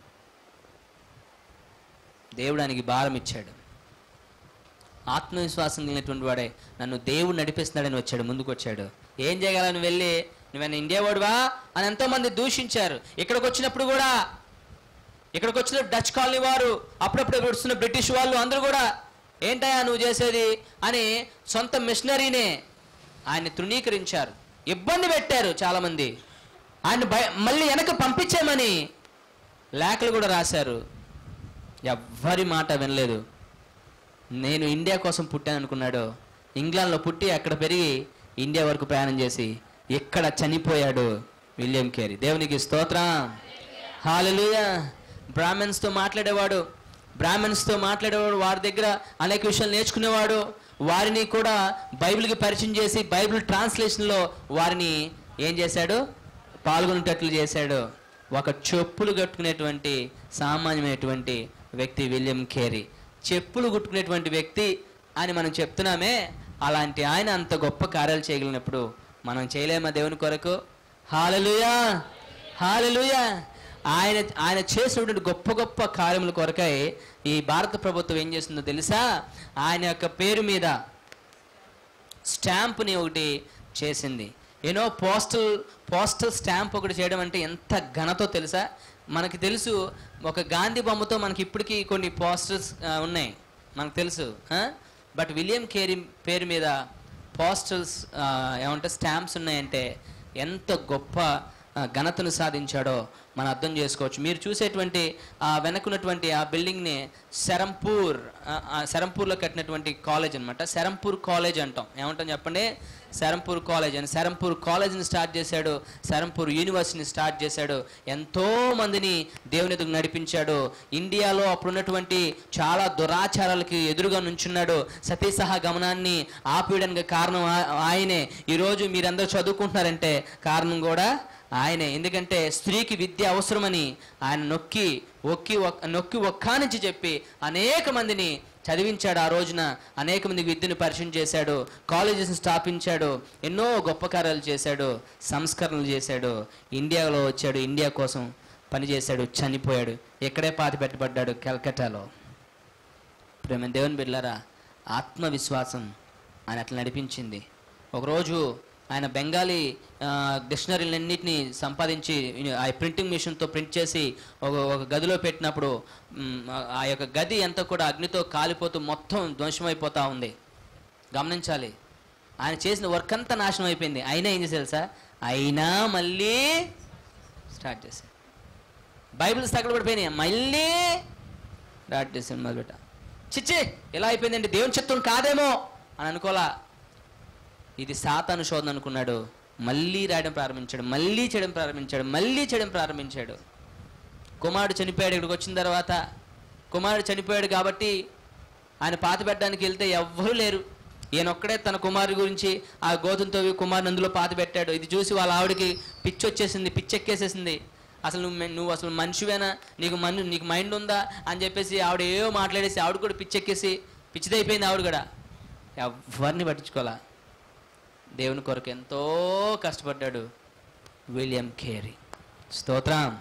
దేవుడు ఆయనకి భారం ఇచ్చాడు ఆత్మవిశ్వాసం కలిగినటువంటి వాడే నన్ను దేవుడు నడిపిస్తున్నాడని వచ్చాడు ముందుకు వచ్చాడు ఏం చేయగలను వెళ్ళి నువ్వైనా ఇండియా వాడువా అని ఎంతోమంది దూషించారు ఇక్కడికి వచ్చినప్పుడు కూడా ఇక్కడికి వచ్చిన డచ్ కాలనీ వారు అప్పుడప్పుడు వస్తున్న బ్రిటిష్ వాళ్ళు అందరూ కూడా ఏంటయ్యా నువ్వు చేసేది అని సొంత మిషనరీనే ఆయన్ని తృణీకరించారు ఇబ్బంది పెట్టారు చాలామంది ఆయన భయ మళ్ళీ వెనక పంపించేమని లేఖలు కూడా రాశారు ఎవ్వరి మాట వినలేదు నేను ఇండియా కోసం పుట్టాను అనుకున్నాడు ఇంగ్లాండ్లో పుట్టి అక్కడ పెరిగి ఇండియా వరకు ప్రయాణం చేసి ఇక్కడ చనిపోయాడు విలియం కేరీ దేవునికి స్తోత్రం హాలెలూయా బ్రాహ్మణ్స్తో మాట్లాడేవాడు బ్రాహ్మణ్స్తో మాట్లాడేవాడు వారి దగ్గర అనేక విషయాలు నేర్చుకునేవాడు వారిని కూడా బైబిల్కి పరిచయం చేసి బైబిల్ ట్రాన్స్లేషన్లో వారిని ఏం చేశాడు పాల్గొనేటట్లు చేశాడు ఒక చెప్పులు కట్టుకునేటువంటి సామాన్యమైనటువంటి వ్యక్తి విలియం కేరీ చెప్పులు కుట్టుకునేటువంటి వ్యక్తి అని మనం చెప్తున్నామే అలాంటి ఆయన అంత గొప్ప కార్యాలు చేయగలిగినప్పుడు మనం చేయలేమా దేవుని కొరకు హాలలుయా హాలలుయా ఆయన ఆయన చేసినటువంటి గొప్ప గొప్ప కార్యముల కొరకై ఈ భారత ప్రభుత్వం ఏం చేస్తుందో తెలుసా ఆయన యొక్క పేరు మీద స్టాంప్ని ఒకటి చేసింది యూనో పోస్టల్ పోస్టల్ స్టాంప్ ఒకటి చేయడం అంటే ఎంత ఘనతో తెలుసా మనకి తెలుసు ఒక గాంధీ బొమ్మతో మనకి ఇప్పటికీ కొన్ని పోస్టర్స్ ఉన్నాయి మనకు తెలుసు బట్ విలియం కేరీ పేరు మీద పోస్టల్స్ ఏమంటే స్టాంప్స్ ఉన్నాయంటే ఎంత గొప్ప ఆ, ఘనతను సాధించాడో మనం అర్థం చేసుకోవచ్చు మీరు చూసేటువంటి ఆ వెనకున్నటువంటి ఆ బిల్డింగ్ని శరంపూర్ ఆ, ఆ శరంపూర్లో కట్టినటువంటి కాలేజ్ అనమాట శరంపూర్ కాలేజ్ అంటాం ఏమంటాం చెప్పండి శరంపూర్ కాలేజ్ అని శరంపూర్ కాలేజ్ని స్టార్ట్ చేశాడు శరంపూర్ యూనివర్సిటీని స్టార్ట్ చేశాడు ఎంతో మందిని దేవుని ఎదుగు నడిపించాడు ఇండియాలో అప్పుడున్నటువంటి చాలా దురాచారాలకి ఎదురుగా నుంచున్నాడు సతీసహ గమనాన్ని ఆపేయడానికి కారణం ఆ- ఆయనే ఈరోజు మీరందరూ చదువుకుంటున్నారంటే కారణం కూడా ఆయనే ఎందుకంటే స్త్రీకి విద్య అవసరమని ఆయన నొక్కి ఒక్కి ఒక్- నొక్కి ఒక్కానించి చెప్పి అనేక మందిని చదివించాడు ఆ రోజున అనేక మందికి విద్యను పరిచయం చేశాడు కాలేజెస్ని స్థాపించాడు ఎన్నో గొప్ప కార్యాలు చేశాడు సంస్కరణలు చేశాడు ఇండియాలో వచ్చాడు ఇండియా కోసం పనిచేశాడు చనిపోయాడు ఎక్కడే పాతి పెట్టబడ్డాడు కల్కటాలో ప్రేమ దేవుని బిడ్డలారా ఆత్మవిశ్వాసం ఆయన అట్లా నడిపించింది ఒకరోజు ఆయన బెంగాలీ ఆ, డిక్షనరీలన్నింటినీ సంపాదించి ఆ ప్రింటింగ్ మిషన్తో ప్రింట్ చేసి ఒక ఒక గదిలో పెట్టినప్పుడు మ్, ఆ- ఆ యొక్క గది అంతా కూడా అగ్నితో కాలిపోతూ మొత్తం ధ్వంసమైపోతూ ఉంది గమనించాలి ఆయన చేసిన వర్క్ అంతా నాశనం అయిపోయింది అయినా ఏం చేశారు సార్ అయినా మళ్ళీ స్టార్ట్ చేశారు బైబిల్స్ తగలబడిపోయినాయి మళ్ళీ స్టార్ట్ చేశాను మొదలుపెట్ట చిచ్చి ఎలా అయిపోయిందండి దేవుని చిత్తం కాదేమో అని అనుకోలా ఇది సాతాను శోధన అనుకున్నాడు మళ్ళీ రాయడం ప్రారంభించాడు మళ్ళీ చేయడం ప్రారంభించాడు మళ్ళీ చేయడం ప్రారంభించాడు కుమారుడు చనిపోయాడు ఇక్కడికి వచ్చిన తర్వాత కుమారుడు చనిపోయాడు కాబట్టి ఆయన పాత పెట్టడానికి వెళ్తే ఎవ్వరూ లేరు ఈయన ఒక్కడే తన కుమారుడి గురించి ఆ గోధుమతో కుమారుని అందులో పాత పెట్టాడు ఇది చూసి వాళ్ళ ఆవిడకి పిచ్చి వచ్చేసింది పిచ్చి ఎక్కేసేసింది అసలు నువ్వు మె- నువ్వు అసలు మనిషివేనా నీకు మన్ నీకు మైండ్ ఉందా అని చెప్పేసి ఆవిడ ఏవో మాట్లాడేసి ఆవిడ కూడా పిచ్చెక్కేసి పిచ్చిదైపోయింది ఆవిడ కూడా ఎవరిని పట్టించుకోవాలా దేవుని కొరకు ఎంతో కష్టపడ్డాడు విలియం కేరీ స్తోత్రం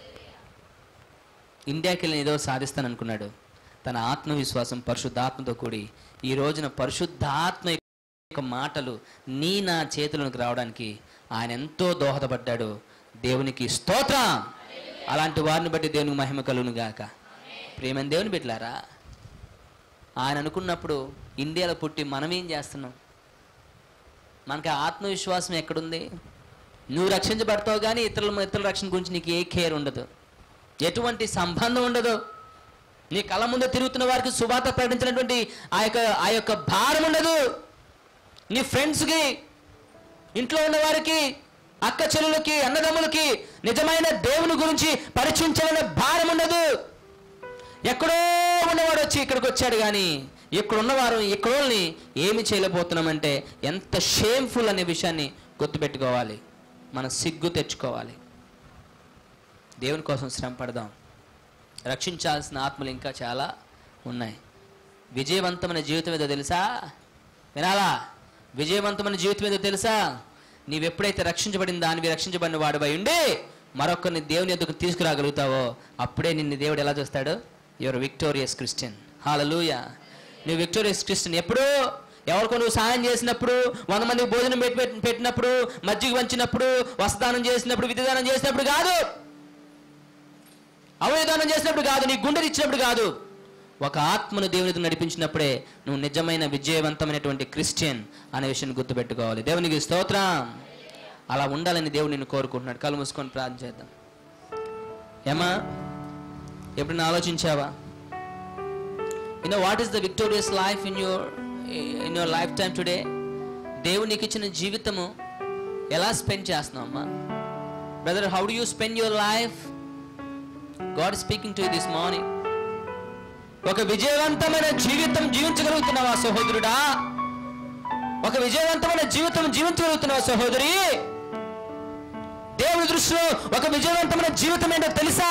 ఇండియాకి వెళ్ళి ఏదో సాధిస్తాను అనుకున్నాడు తన ఆత్మవిశ్వాసం పరిశుద్ధాత్మతో కూడి ఈ రోజున పరిశుద్ధాత్మ యొక్క మాటలు నీ నా చేతులకు రావడానికి ఆయన ఎంతో దోహదపడ్డాడు దేవునికి స్తోత్రం అలాంటి వారిని బట్టి దేవునికి మహిమ కలుగును గాక ప్రేమని దేవుని బిడ్డలారా ఆయన అనుకున్నప్పుడు ఇండియాలో పుట్టి మనం ఏం చేస్తున్నాం మనకి ఆ ఆత్మవిశ్వాసం ఎక్కడుంది నువ్వు రక్షించబడతావు కానీ ఇతరుల ఇతరుల రక్షణ గురించి నీకు ఏ కేర్ ఉండదు ఎటువంటి సంబంధం ఉండదు నీ కళ్ళ ముందు తిరుగుతున్న వారికి శుభార్త ప్రకటించినటువంటి ఆ యొక్క ఆ యొక్క భారం ఉండదు నీ ఫ్రెండ్స్కి ఇంట్లో ఉన్న వారికి అక్క చెల్లెలకి అన్నదమ్ములకి నిజమైన దేవుని గురించి పరిచయం చేయాలనే భారం ఉండదు ఎక్కడో ఉన్నవాడు వచ్చి ఇక్కడికి వచ్చాడు కానీ ఇక్కడ ఉన్నవారు ఇక్కడోళ్ళని ఏమి చేయలేకపోతున్నామంటే ఎంత షేమ్ఫుల్ అనే విషయాన్ని గుర్తుపెట్టుకోవాలి మనం సిగ్గు తెచ్చుకోవాలి దేవుని కోసం శ్రమ పడదాం రక్షించాల్సిన ఆత్మలు ఇంకా చాలా ఉన్నాయి విజయవంతమైన జీవితం ఏదో తెలుసా వినాలా విజయవంతమైన జీవితం ఏదో తెలుసా నీవెప్పుడైతే రక్షించబడిన దానివి రక్షించబడిన వాడివై ఉండి మరొకరిని దేవుని ఎదుకు తీసుకురాగలుగుతావో అప్పుడే నిన్ను దేవుడు ఎలా చూస్తాడు యువర్ విక్టోరియస్ క్రిస్టియన్ హాలూయ నువ్వు విక్టోరియస్ క్రిస్టియన్ ఎప్పుడు ఎవరికో నువ్వు సాయం చేసినప్పుడు వంద మందికి భోజనం పెట్టి పెట్టి- పెట్టినప్పుడు మజ్జిగ పంచినప్పుడు వస్త్రదానం చేసినప్పుడు విధిదానం చేసినప్పుడు కాదు అవయదానం చేసినప్పుడు కాదు నీ గుండెలు ఇచ్చినప్పుడు కాదు ఒక ఆత్మను దేవునికి నడిపించినప్పుడే నువ్వు నిజమైన విజయవంతమైనటువంటి క్రిస్టియన్ అనే విషయాన్ని గుర్తుపెట్టుకోవాలి దేవునికి స్తోత్రం అలా ఉండాలని దేవుడు నిన్ను కోరుకుంటున్నాడు కళ్ళు మూసుకొని ప్రార్థన చేద్దాం ఏమా ఎప్పుడైనా ఆలోచించావా you know what is the victorious life in your in your life time today దేవుడు నీకు ఇచ్చిన జీవితము ఎలా స్పెండ్ చేస్తున్నావు అమ్మా brother how do you spend your life God speaking to this morning ఒక విజయవంతమైన జీవితం జీవించగలుగుతున్నావా సహోదరుడా ఒక విజయవంతమైన జీవితం జీవించగలుగుతున్నావా సహోదరి దేవుని దృష్టిలో ఒక విజయవంతమైన జీవితం ఏంటో తెలుసా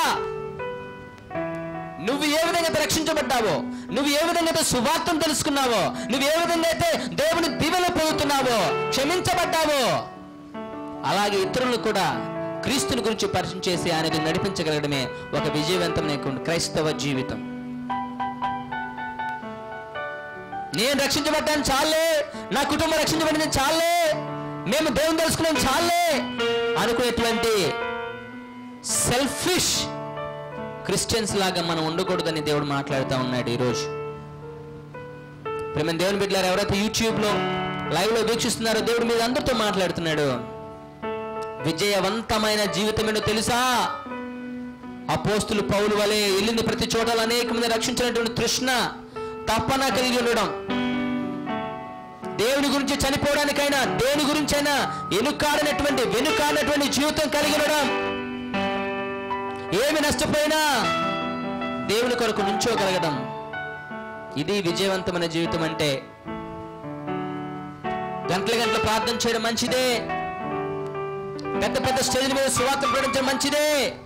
నువ్వు ఏ విధంగా అయితే రక్షించబడ్డావో నువ్వు ఏ విధంగా అయితే సువార్తం తెలుసుకున్నావో నువ్వు ఏ విధంగా అయితే దేవుని దీవెన పొందుతున్నావో క్షమించబడ్డావో అలాగే ఇతరులను కూడా క్రీస్తుని గురించి పరిచయం చేసి ఆయనకు నడిపించగలగడమే ఒక విజయవంతమైన క్రైస్తవ జీవితం నేను రక్షించబడ్డాను చాలే నా కుటుంబం రక్షించబడింది చాలే మేము దేవుని తెలుసుకున్నాం చాలే అనుకునేటువంటి సెల్ఫిష్ క్రిస్టియన్స్ లాగా మనం ఉండకూడదని దేవుడు మాట్లాడుతూ ఉన్నాడు ఈరోజు ప్రేమ దేవుని బిడ్డలారు ఎవరైతే యూట్యూబ్లో లైవ్ లో వీక్షిస్తున్నారో దేవుడు మీద అందరితో మాట్లాడుతున్నాడు విజయవంతమైన జీవితం ఏంటో తెలుసా అపోస్తులు పౌలు వలె వెళ్ళిన ప్రతి చోటల అనేక మంది రక్షించినటువంటి తృష్ణ తపన కలిగి ఉండడం దేవుని గురించి చనిపోవడానికైనా దేని గురించైనా ఎనుకాడినటువంటి వెనుకాడినటువంటి జీవితం కలిగి ఉండడం ఏమి నష్టపోయినా దేవుని కొరకు నుంచోగలగడం ఇది విజయవంతమైన జీవితం అంటే గంటల గంటల ప్రార్థన చేయడం మంచిదే పెద్ద పెద్ద స్టేజ్ మీద సువార్త ప్రకటించడం మంచిదే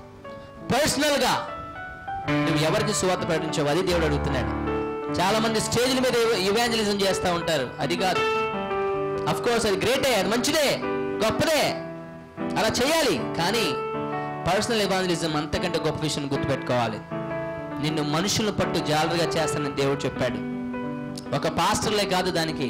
పర్సనల్ గా నువ్వు ఎవరికి సువార్త ప్రకటించావు అది దేవుడు అడుగుతున్నాడు చాలా మంది స్టేజ్ల మీద ఇవాంజలిజం చేస్తూ ఉంటారు అది కాదు అఫ్ కోర్స్ అది గ్రేటే అది మంచిదే గొప్పదే అలా చేయాలి కానీ పర్సనల్ ఇవాంజలిజం అంతకంటే గొప్ప విషయం గుర్తుపెట్టుకోవాలి నిన్ను మనుషులను పట్టు జాలరుగా చేస్తానని దేవుడు చెప్పాడు ఒక పాస్టర్లే కాదు దానికి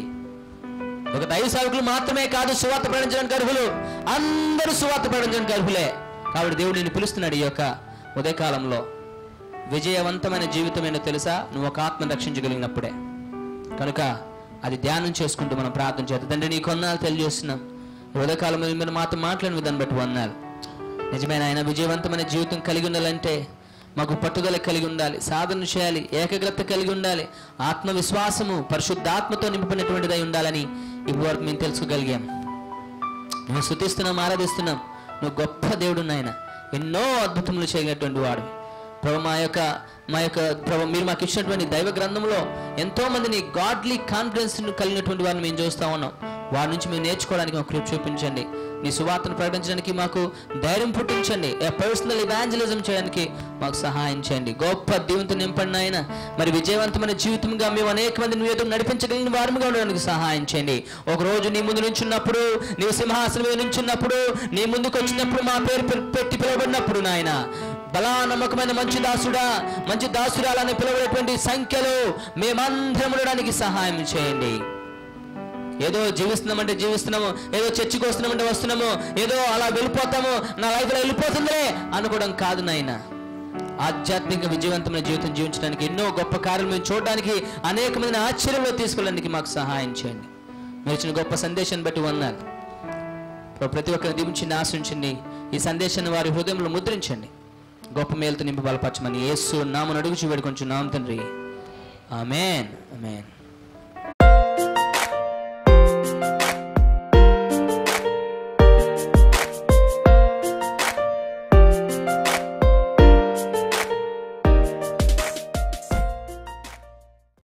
ఒక దైవ సేవకులు మాత్రమే కాదు సువార్త ప్రకటించడానికి అర్హులు అందరూ సువార్త ప్రకటించడానికి అర్హులే కాబట్టి దేవుడు నిన్ను పిలుస్తున్నాడు ఈ యొక్క ఉదయకాలంలో విజయవంతమైన జీవితం ఏంటో తెలుసా నువ్వు ఒక ఆత్మను రక్షించగలిగినప్పుడే కనుక అది ధ్యానం చేసుకుంటూ మనం ప్రార్థన చేద్దాం తండ్రి నీ కొన్నాళ్ళు తెలియజేస్తున్నాం ఈ ఉదయకాలం మీరు మాతో మాట్లాడిన విధాన్ని బట్టి వందాలు నిజమైన ఆయన విజయవంతమైన జీవితం కలిగి ఉండాలంటే మాకు పట్టుదల కలిగి ఉండాలి సాధన చేయాలి ఏకాగ్రత కలిగి ఉండాలి ఆత్మవిశ్వాసము పరిశుద్ధాత్మతో నింపినటువంటిదై ఉండాలని ఇప్పటి వరకు మేము తెలుసుకోగలిగాం మేము శుతిస్తున్నాం ఆరాధిస్తున్నాం నువ్వు గొప్ప దేవుడు నాయన ఎన్నో అద్భుతములు చేయగలిగినటువంటి వాడు ప్రభు మా యొక్క మా యొక్క ప్రభు మీరు మాకు ఇచ్చినటువంటి దైవ గ్రంథంలో ఎంతో మందిని గాడ్లీ కాన్ఫిడెన్స్ కలిగినటువంటి వారిని మేము చూస్తా ఉన్నాం వారి నుంచి మేము నేర్చుకోవడానికి మాకు కృప చూపించండి నీ సువార్తను ప్రకటించడానికి మాకు ధైర్యం పుట్టించండి పర్సనల్ ఇవాంజలిజం చేయడానికి మాకు సహాయం చేయండి గొప్ప దీవంతో నింపండి ఆయన మరి విజయవంతమైన జీవితంగా మేము అనేక మంది నువ్వు ఎదురు నడిపించగలిగిన వారముగా ఉండడానికి సహాయం చేయండి ఒక రోజు నీ ముందు నుంచున్నప్పుడు నీ సింహాసనం మీద నుంచున్నప్పుడు నీ ముందుకు వచ్చినప్పుడు మా పేరు పె- పెట్టి పిలువబడినప్పుడు నాయన బలా నమ్మకమైన మంచి దాసుడా మంచి దాసురాలని పిలువబడేటువంటి సంఖ్యలో మేమందరం ఉండడానికి సహాయం చేయండి ఏదో జీవిస్తున్నామంటే జీవిస్తున్నాము ఏదో చర్చికి వస్తున్నామంటే వస్తున్నాము ఏదో అలా వెళ్ళిపోతాము నా లైఫ్లో వెళ్ళిపోతుందిలే అనుకోవడం కాదు నాయన ఆధ్యాత్మిక విజయవంతమైన జీవితం జీవించడానికి ఎన్నో గొప్ప కార్యాలు మేము చూడడానికి అనేక మందిని ఆశ్చర్యంలో తీసుకెళ్ళడానికి మాకు సహాయం చేయండి మీరు ఇచ్చిన గొప్ప సందేశాన్ని బట్టి వందాలి ప్రభు ప్రతి ఒక్కరిని దీవించండి ఆశించండి ఈ సందేశాన్ని వారి హృదయంలో ముద్రించండి గొప్ప మేలుతో నింపి బలపరచమని యేసు నామను అడుగు చూపెడుకొంచున్నాం తండ్రి ఆమెన్ ఆమెన్